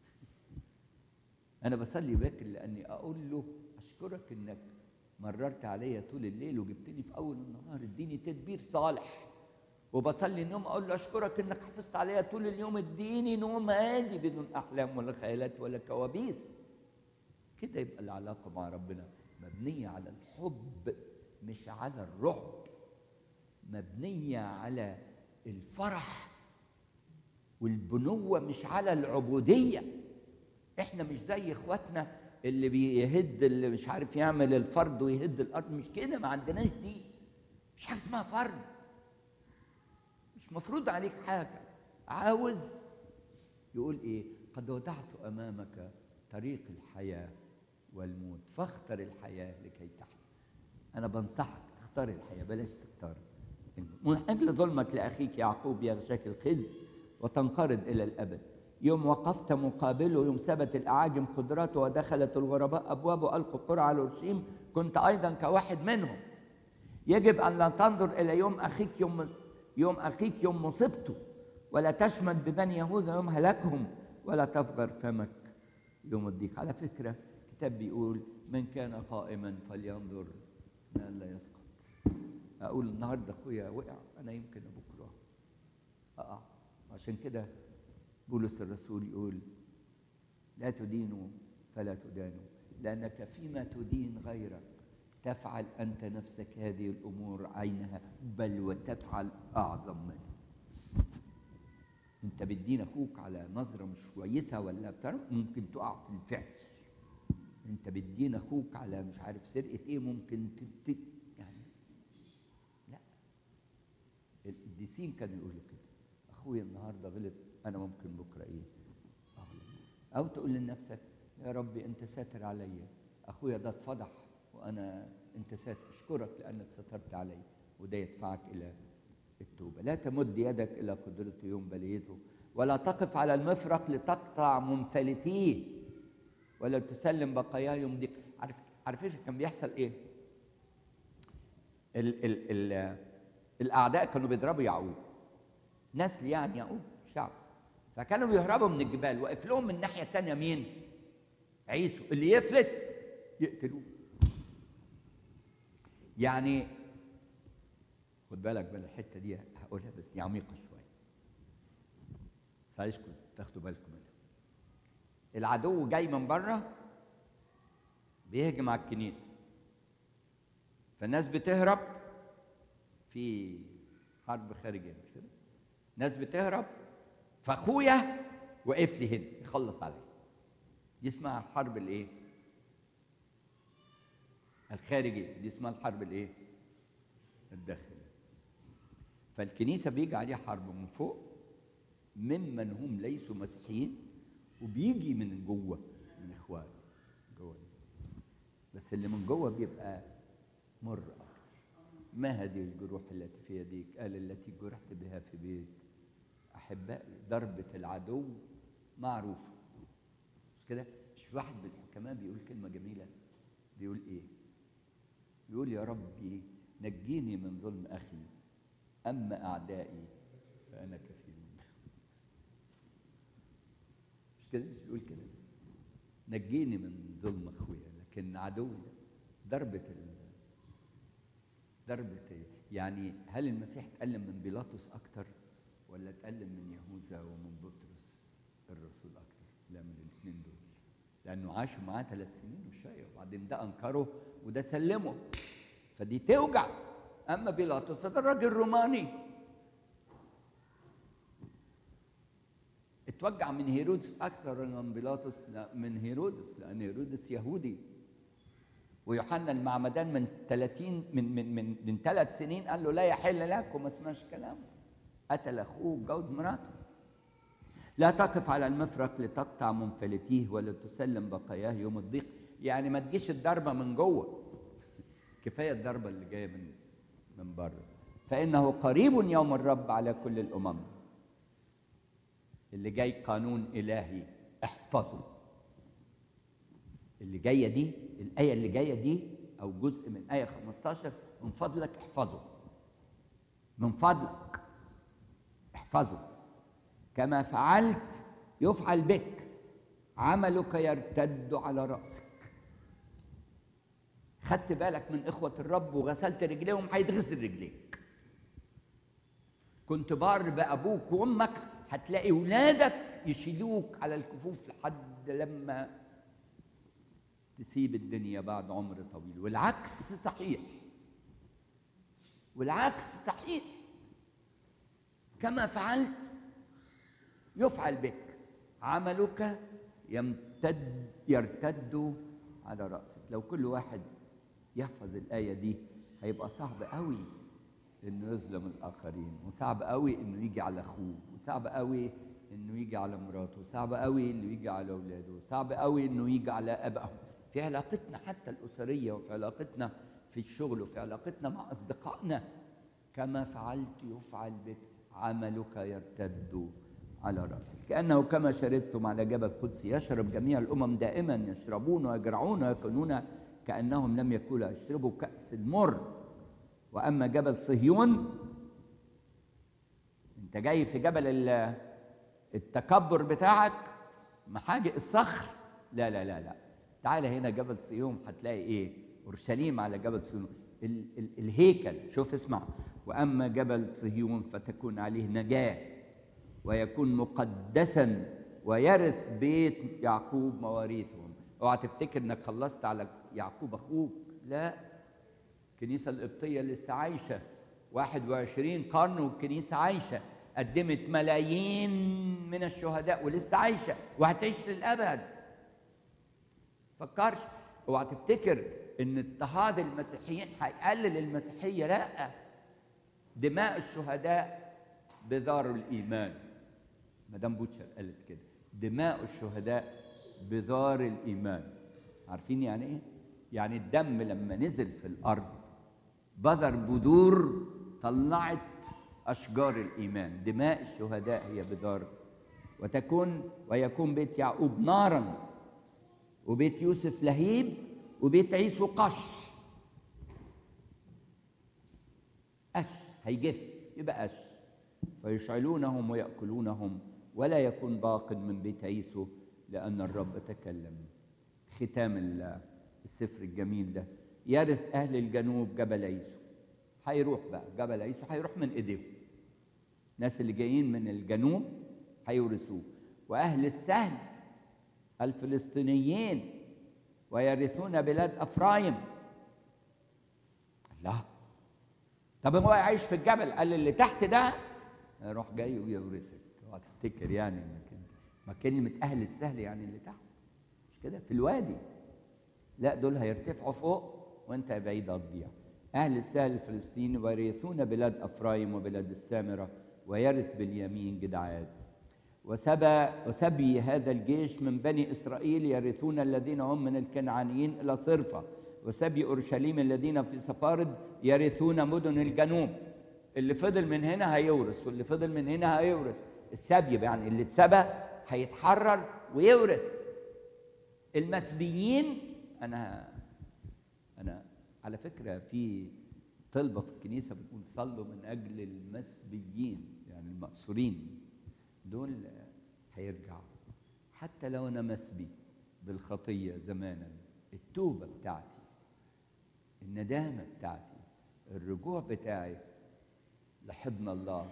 انا بصلي باكر لاني اقول له اشكرك انك مررت عليا طول الليل وجبتني في اول النهار اديني تدبير صالح وبصلي النوم اقول له اشكرك انك حافظت عليا طول اليوم اديني نوم هادي بدون احلام ولا خيالات ولا كوابيس كده يبقى العلاقه مع ربنا مبنيه على الحب مش على الرعب مبنيه على الفرح والبنوه مش على العبوديه احنا مش زي اخواتنا اللي بيهد اللي مش عارف يعمل الفرد ويهد الارض مش كده ما عندناش دي مش حاجه اسمها فرد مش مفروض عليك حاجه عاوز يقول ايه قد وضعت امامك طريق الحياه والموت فاختر الحياه لكي تحيا انا بنصحك اختار الحياه بلاش تختار من اجل ظلمك لاخيك يعقوب يغشاك الخزي وتنقرض الى الابد يوم وقفت مقابله يوم ثبت الاعاجم قدراته ودخلت الغرباء ابوابه القوا قرى على اورشليم كنت ايضا كواحد منهم يجب ان لا تنظر الى يوم اخيك يوم يوم اخيك يوم مصيبته ولا تشمت ببني يهوذا يوم هلاكهم ولا تفجر فمك يوم الضيق على فكره الكتاب بيقول من كان قائما فلينظر ما لا يسقط اقول النهارده اخويا وقع انا يمكن بكره اقع عشان كده بولس الرسول يقول لا تدينوا فلا تدانوا لانك فيما تدين غيرك تفعل انت نفسك هذه الامور عينها بل وتفعل اعظم منها انت بتدين اخوك على نظره مش كويسه ولا بتاع ممكن تقع في الفعل انت بتدين اخوك على مش عارف سرقه ايه ممكن تت يعني لا القديسين كانوا يقولوا كده اخويا النهارده غلط انا ممكن بكره ايه اغلط او تقول لنفسك يا ربي انت ساتر عليا اخويا ده اتفضح وانا انت ساتر اشكرك لانك سترت علي وده يدفعك الى التوبه لا تمد يدك الى قدرته يوم بليته ولا تقف على المفرق لتقطع منفلتيه ولا تسلم بقاياه يوم ضيق عارف عارف ايش كان بيحصل ايه ال ال ال الاعداء كانوا بيضربوا يعقوب نسل يعني يعقوب شعب فكانوا بيهربوا من الجبال واقف لهم من الناحيه الثانيه مين عيسو اللي يفلت يقتلوه يعني خد بالك من الحته دي هقولها بس دي عميقه شويه بس عايزكم تاخدوا بالكم منها العدو جاي من بره بيهجم على الكنيسه فالناس بتهرب في حرب خارجيه مش كده ناس بتهرب فاخويا وقف لي هنا يخلص عليا دي اسمها الحرب الايه الخارجيه دي اسمها الحرب الايه الداخليه فالكنيسه بيجي عليها حرب من فوق ممن هم ليسوا مسيحيين وبيجي من جوه من اخوان جوه بس اللي من جوه بيبقى مر اكتر ما هذه الجروح التي في يديك قال التي جرحت بها في بيت احبائي ضربه العدو معروفه مش كده مش واحد من الحكماء بيقول كلمه جميله بيقول ايه بيقول يا ربي نجيني من ظلم اخي اما اعدائي فانا كفيل مش كده مش بيقول كده نجيني من ظلم اخويا لكن عدوي ضربه ال... ضربه يعني هل المسيح اتألم من بيلاطس اكتر ولا اتألم من يهوذا ومن بطرس الرسول اكتر لانه عاشوا معاه ثلاث سنين وشويه وبعدين ده انكره وده سلمه فدي توجع اما بيلاطس ده راجل روماني اتوجع من هيرودس اكثر من بيلاطس لا من هيرودس لان هيرودس يهودي ويوحنا المعمدان من 30 من من من من ثلاث سنين قال له لا يحل لك وما سمعش كلامه قتل اخوه وجوز مراته لا تقف على المفرق لتقطع منفلتيه ولا تسلم بقاياه يوم الضيق يعني ما تجيش الضربه من جوه كفايه الضربه اللي جايه من من بره فانه قريب يوم الرب على كل الامم اللي جاي قانون الهي احفظه اللي جايه دي الايه اللي جايه دي او جزء من ايه 15 من فضلك احفظه من فضلك احفظه كما فعلت يفعل بك عملك يرتد على راسك خدت بالك من اخوه الرب وغسلت رجليهم هيتغسل رجليك كنت بار بابوك وامك هتلاقي ولادك يشيلوك على الكفوف لحد لما تسيب الدنيا بعد عمر طويل والعكس صحيح والعكس صحيح كما فعلت يفعل بك عملك يمتد يرتد على راسك لو كل واحد يحفظ الايه دي هيبقى صعب قوي انه يظلم الاخرين وصعب قوي انه يجي على اخوه وصعب قوي انه يجي على مراته وصعب قوي انه يجي على اولاده وصعب قوي انه يجي على ابائهم في علاقتنا حتى الاسريه وفي علاقتنا في الشغل وفي علاقتنا مع اصدقائنا كما فعلت يفعل بك عملك يرتد على راسك كانه كما شربتم على جبل قدس يشرب جميع الامم دائما يشربون ويجرعون ويكونون كانهم لم يكونوا يشربوا كاس المر واما جبل صهيون انت جاي في جبل التكبر بتاعك محاجئ الصخر لا لا لا لا تعال هنا جبل صهيون هتلاقي ايه اورشليم على جبل صهيون ال- ال- الهيكل شوف اسمع واما جبل صهيون فتكون عليه نجاه ويكون مقدسا ويرث بيت يعقوب مواريثهم اوعى تفتكر انك خلصت على يعقوب اخوك لا الكنيسة القبطية لسه عايشة 21 قرن والكنيسة عايشة قدمت ملايين من الشهداء ولسه عايشة وهتعيش للأبد فكرش اوعى تفتكر ان اضطهاد المسيحيين هيقلل المسيحية لا دماء الشهداء بذار الإيمان مدام بوتشر قالت كده دماء الشهداء بذار الإيمان عارفين يعني ايه؟ يعني الدم لما نزل في الأرض بذر بذور طلعت أشجار الإيمان دماء الشهداء هي بذار وتكون ويكون بيت يعقوب نارا وبيت يوسف لهيب وبيت عيسو قش قش هيجف يبقى قش فيشعلونهم ويأكلونهم ولا يكون باق من بيت عيسو لأن الرب تكلم ختام السفر الجميل ده يرث أهل الجنوب جبل عيسو هيروح بقى جبل عيسو هيروح من إيديهم الناس اللي جايين من الجنوب هيورثوه وأهل السهل الفلسطينيين ويرثون بلاد أفرايم الله طب هو عايش في الجبل قال اللي تحت ده يروح جاي ويورثك اوعى تفتكر يعني انك ما كلمة أهل السهل يعني اللي تحت مش كده في الوادي لا دول هيرتفعوا فوق وانت بعيد هتضيع اهل السهل الفلسطيني ويرثون بلاد افرايم وبلاد السامره ويرث باليمين جدعاد وسبى وسبي هذا الجيش من بني اسرائيل يرثون الذين هم من الكنعانيين الى صرفه وسبي اورشليم الذين في سفارد يرثون مدن الجنوب اللي فضل من هنا هيورث واللي فضل من هنا هيورث السبي يعني اللي اتسبى هيتحرر ويورث المسبيين انا انا على فكره في طلبه في الكنيسه بتقول صلوا من اجل المسبيين يعني المأسورين دول هيرجعوا حتى لو انا مسبي بالخطيه زمانا التوبه بتاعتي الندامه بتاعتي الرجوع بتاعي لحضن الله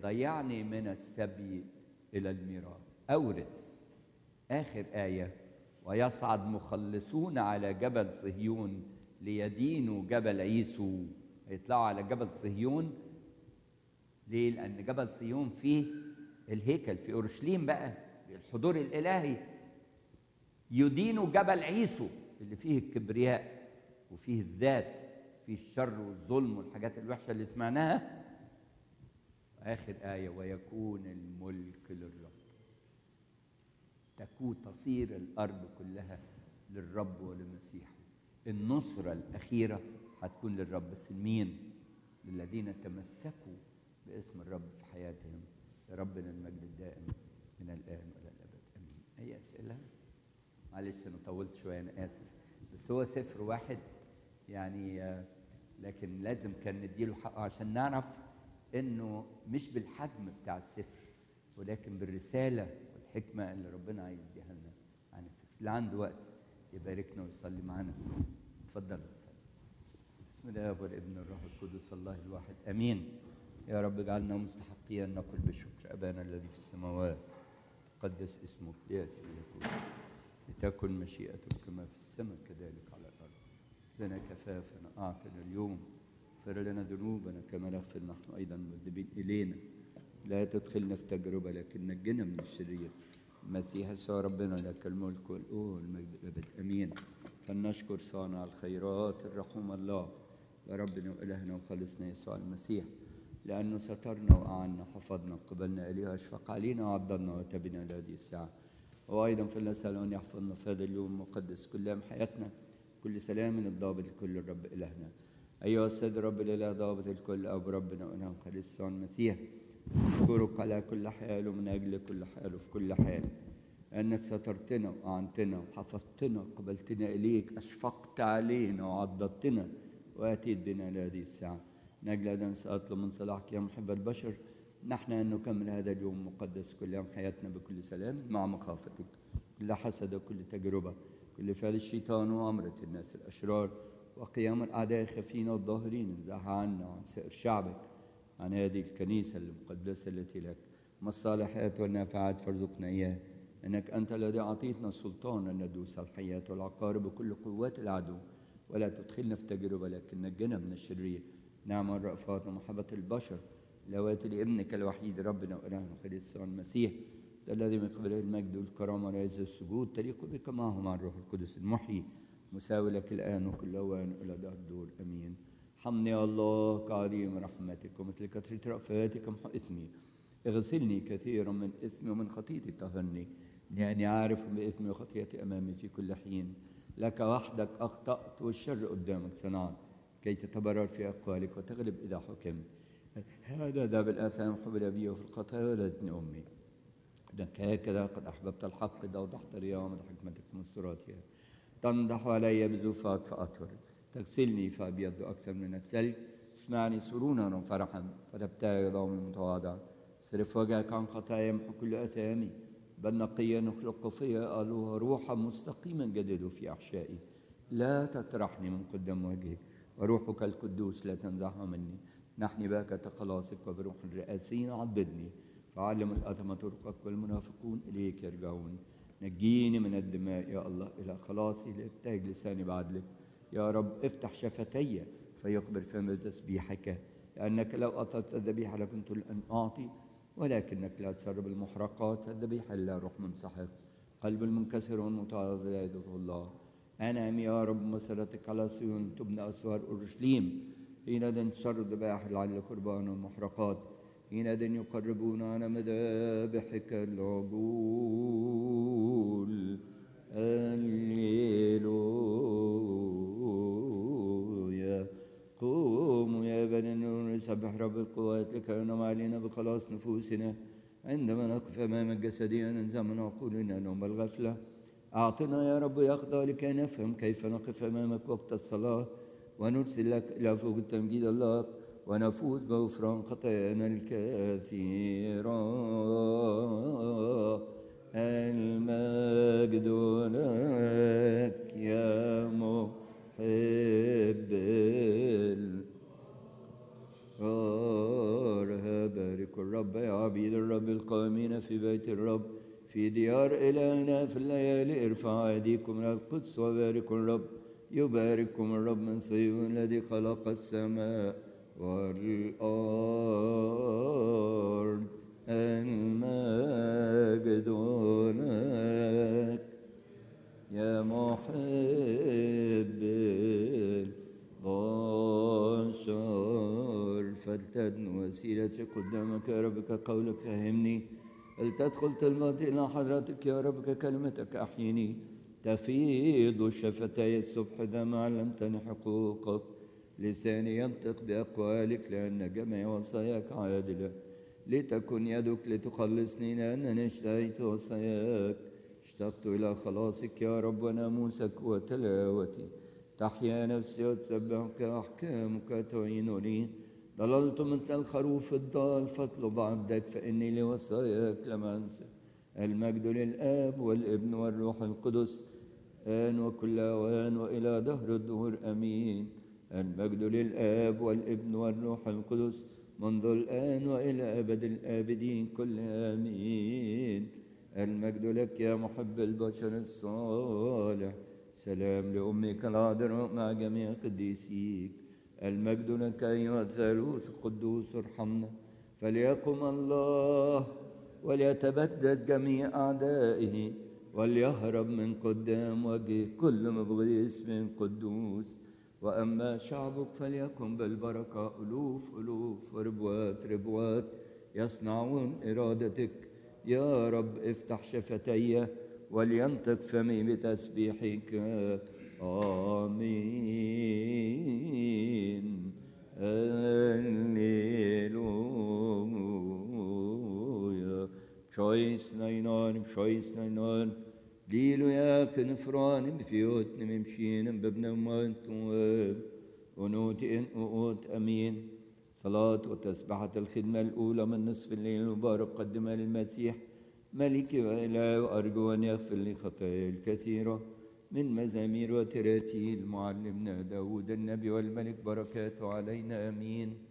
يضيعني من السبي الى الميراث اورث اخر ايه ويصعد مخلصون على جبل صهيون ليدينوا جبل عيسو يطلعوا على جبل صهيون ليه؟ لأن جبل صهيون فيه الهيكل في أورشليم بقى الحضور الإلهي يدينوا جبل عيسو اللي فيه الكبرياء وفيه الذات فيه الشر والظلم والحاجات الوحشة اللي سمعناها آخر آية ويكون الملك للرب تكون تصير الأرض كلها للرب ولمسيحه النصرة الأخيرة هتكون للرب بس لمين؟ للذين تمسكوا باسم الرب في حياتهم لربنا المجد الدائم من الآن وإلى الأبد آمين أي أسئلة؟ معلش أنا طولت شوية أنا آسف بس هو سفر واحد يعني آه، لكن لازم كان نديله حقه عشان نعرف إنه مش بالحجم بتاع السفر ولكن بالرسالة والحكمة اللي ربنا عايز يديها لنا عن السفر اللي عنده وقت يباركنا ويصلي معانا اتفضل صلي بسم الله والابن والروح القدس الله الواحد امين يا رب اجعلنا مستحقين ان نقول بالشكر ابانا الذي في السماوات تقدس اسمك لياتي ملكوتك لتكن مشيئتك كما في السماء كذلك على الارض لنا كفافنا اعطنا اليوم اغفر لنا ذنوبنا كما نغفر نحن ايضا مذنبين الينا لا تدخلنا في تجربه لكن نجنا من الشرير المسيح يسوع ربنا لك الملك والقوه والمجد الابد امين فلنشكر صانع الخيرات الرحوم الله يا ربنا والهنا وخلصنا يسوع المسيح لانه سترنا واعنا حفظنا قبلنا اليه اشفق علينا وعضلنا وتبنا الى هذه الساعه وايضا فلنسال ان يحفظنا في هذا اليوم المقدس كل ايام حياتنا كل سلام الضابط لكل الرب الهنا ايها السيد رب الاله ضابط الكل اب ربنا والهنا خلص يسوع المسيح نشكرك على كل حال ومن اجل كل حال وفي كل حال انك سترتنا واعنتنا وحفظتنا قبلتنا اليك اشفقت علينا وعضدتنا واتيت بنا لهذه الساعه من اجل هذا اطلب من صلاحك يا محب البشر نحن ان نكمل هذا اليوم المقدس كل يوم حياتنا بكل سلام مع مخافتك كل حسد وكل تجربه كل فعل الشيطان وامره الناس الاشرار وقيام الاعداء الخفين والظاهرين انزعها عنا وعن سائر شعبك عن هذه الكنيسه المقدسه التي لك ما الصالحات والنافعات فارزقنا اياه انك انت الذي اعطيتنا السلطان ان ندوس الحياه والعقارب بكل قوات العدو ولا تدخلنا في تجربه لكن نجنا من الشرير نعم الرأفات ومحبة البشر لوات لابنك الوحيد ربنا وإلهنا خريستوس المسيح الذي من قبله المجد والكرامة والعز والسجود تليق بك معه مع الروح القدس المحيي مساوي لك الآن وكل أوان إلى دهر الدور أمين حمني يا الله كعظيم رحمتك ومثل كثرة رأفاتك محو إثمي اغسلني كثيرا من إثمي ومن خطيتي طهرني لأني عارف بإثمي وخطيئتي أمامي في كل حين لك وحدك أخطأت والشر قدامك صنعت كي تتبرر في أقوالك وتغلب إذا حكمت هذا ذا بالآثام حبل أبي وفي الخطايا ولدتني أمي لك هكذا قد أحببت الحق إذا وضحت رياضة حكمتك مستراتها تنضح علي بزوفك فأطهر تغسلني فأبيض أكثر من الثلج اسمعني سرونا وفرحا فتبتهج ضوم المتواضع صرف وجهك عن خطايا يمحو كل أثامي بل نقيا نخلق فيا ألوها روحا مستقيما جدد في أحشائي لا تطرحني من قدام وجهك وروحك القدوس لا تنزعها مني نحن باك خلاصك وبروح الرئاسين عضدني فعلم الأثم طرقك والمنافقون إليك يرجعون نجيني من الدماء يا الله إلى خلاصي لابتهج لساني بعدلك يا رب افتح شفتي فيخبر فم تسبيحك لأنك لو أعطيت الذبيحة لكنت الآن أعطي ولكنك لا تسرب المحرقات فالذبيحة لا روح منسحق قلب المنكسر والمتعرض لا يدعو الله أنعم يا رب مسيرتك على صيون تبنى أسوار أورشليم حينئذ تشر الذبائح لعل القربان والمحرقات حينئذ يقربون على مذابحك العجول هللويا قوموا يا بني النور نسبح رب القوات لكي ينعم علينا بخلاص نفوسنا عندما نقف أمامك جسديا ننزع من عقولنا نوم الغفلة أعطنا يا رب يخضع لكي نفهم كيف نقف أمامك وقت الصلاة ونرسل لك إلى فوق التمجيد الله ونفوز بغفران خطايانا الكثيرة المجد لك يا محب الأشرار بارك الرب يا عبيد الرب القائمين في بيت الرب في ديار إلهنا في الليالي ارفع أيديكم إلى القدس وباركوا الرب يبارككم الرب من صيون الذي خلق السماء والأرض المجد لك يا محب البشر فلتدن وسيلتي قدامك يا رب كقولك فهمني فلتدخل طلباتي إلى حضرتك يا رب ككلمتك أحيني تفيض شفتي الصبح إذا ما علمتني حقوقك لساني ينطق بأقوالك لأن جميع وصاياك عادلة لتكن يدك لتخلصني لأنني اشتهيت وصاياك اشتقت إلى خلاصك يا رب وناموسك وتلاوتي تحيا نفسي وتسبحك أحكامك تعينني ضللت مثل الخروف الضال فاطلب عبدك فإني لوصاياك لم أنسى المجد للآب والابن والروح القدس آن وكل أوان وإلى دهر الدهور أمين المجد للآب والابن والروح القدس منذ الآن وإلى أبد الآبدين كل آمين المجد لك يا محب البشر الصالح سلام لأمك العذراء مع جميع قديسيك المجد لك أيها الثالوث القدوس ارحمنا فليقم الله وليتبدد جميع أعدائه وليهرب من قدام وجه كل مبغي اسم قدوس وأما شعبك فليكن بالبركة ألوف ألوف وربوات ربوات يصنعون إرادتك يا رب افتح شفتي ولينطق فمي بتسبيحك آمين هللويا بشويس ناينان بشويس ناينان ليلو يا كنفران بفيوت ممشين ببنا مواد ونوت إن أوت أمين صلاة وتسبحة الخدمة الأولى من نصف الليل المبارك قدمها للمسيح ملكي وإله وأرجو أن يغفر لي خطاياي الكثيرة من مزامير وتراتيل معلمنا داود النبي والملك بركاته علينا آمين